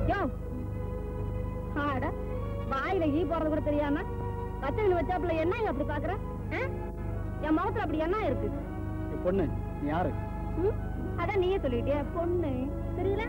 யோ ஆட வாயில ஈ போறது கூட தெரியாம பச்சை வச்சாப்புல என்ன அப்படி பாக்குற ஆ? என் முகத்துல அப்படி என்ன இருக்கு என் பொண்ணு நீ யாரு ம்? அதான் நீயே சொல்லிட்டிய பொண்ணு தெரியல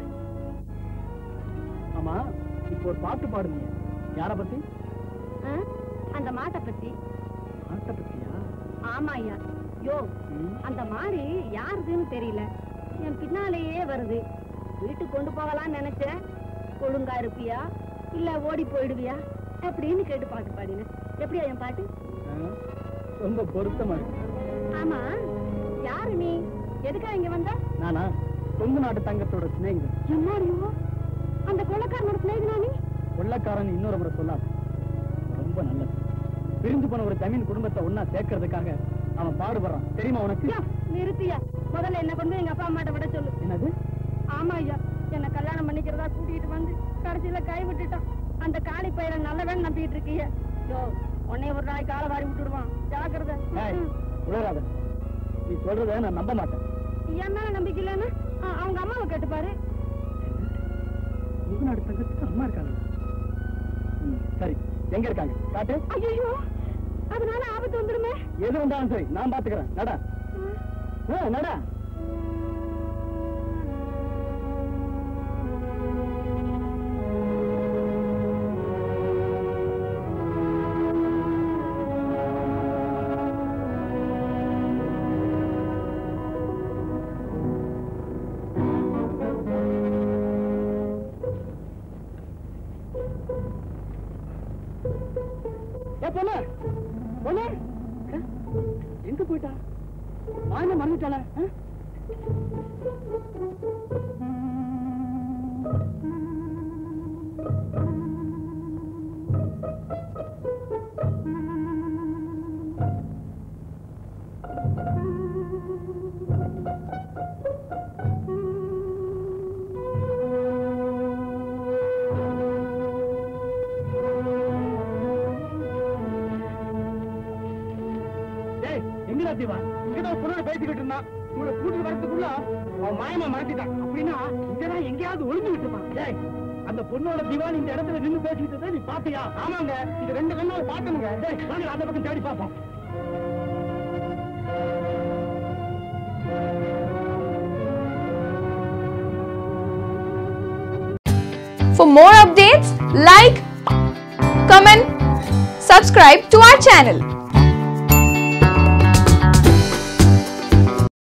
ஆமா இப்போ ஒரு பாட்டு பாடுங்க யார பத்தி ஆ? அந்த மாட்டை பத்தி பாட்டை பத்தியா ஆமா ஐயா யோ ம். அந்த மாடு யாருதுன்னு தெரியல என் பின்னாலேயே வருது வீட்டுக்கு கொண்டு போகலாம்னு நினைச்சேன் ஒழுங்கா இருப்பியா இல்ல ஓடி போயிடுவியா அப்படின்னு கேட்டு பாட்டு பாடினேன் எப்படியா என் பாட்டு ஆ, ரொம்ப பொருத்தமா இருக்கு ஆமா யாரு நீ எதுக்கா இங்க வந்த நானா கொங்கு நாட்டு தங்கத்தோட சிநேகிதன் எம்மாடியோ அந்த கொள்ளக்காரனோட சிநேகிதனா நீ கொள்ளக்காரன் இன்னொரு முறை சொல்லாது ரொம்ப நல்லது பிரிஞ்சு போன ஒரு ஜமீன் குடும்பத்தை ஒன்னா சேர்க்கறதுக்காக அவன் பாடுபடுறான் தெரியுமா உனக்கு யா, நிறுத்தியா முதல்ல என்ன கொண்டு போய் எங்க அப்பா அம்மாட்ட விட சொல்லு என்னது ஆமா ஐயா என்ன கல்யாணம் பண்ணிக்கிறதா கூட்டிட்டு வந்து கடைசியில கை விட்டுட்டான் அந்த காளி பையனை நல்லவன் நம்பிட்டு இருக்கீங்க யோ உன்னை ஒரு நாளைக்கு காலை வாரி விட்டுடுவான் ஜாக்கிரதை ஏய், ம். உளறாத நீ சொல்றத நான் நம்ப மாட்டேன் என் மேல நம்பிக்கை இல்லைன்னா ஆ, அவங்க அம்மாவை கேட்டுப்பாரு கொங்கு நாட்டு தங்கத்துக்கு அம்மா இருக்காங்க ம், சரி எங்க இருக்காங்க காட்டு ஐயோ அதனால ஆபத்து வந்துருமே எது வந்தாலும் சரி நான் பாத்துக்கிறேன் நடா ஆ, நடா ஏ பொண்ணு பொண்ணு ஆ? எங்க போயிட்டா மாயமா மறந்துட்டாளா ஆ? டேய் எங்கடா தீவா இங்கதான் ஒரு பொண்ணோட பேசிக்கிட்டு இருந்தான் உங்களை கூட்டிட்டு வரதுக்குள்ள அவன் மாயமா மறந்துட்டான் அப்படின்னா இங்கதான் எங்கேயாவது ஒளிஞ்சுகிட்டு இருப்பான் டேய் அந்த பொண்ணோட திவான் இந்த இடத்துல நின்னு பேசிக்கிட்டு இருந்தா நீ பாத்தியா ஆமாங்க இது ரெண்டு கண்ணால பாக்கணுங்க டேய் வாங்க அந்த பக்கம் தேடி பாப்போம் For more updates, like, comment, subscribe to our channel.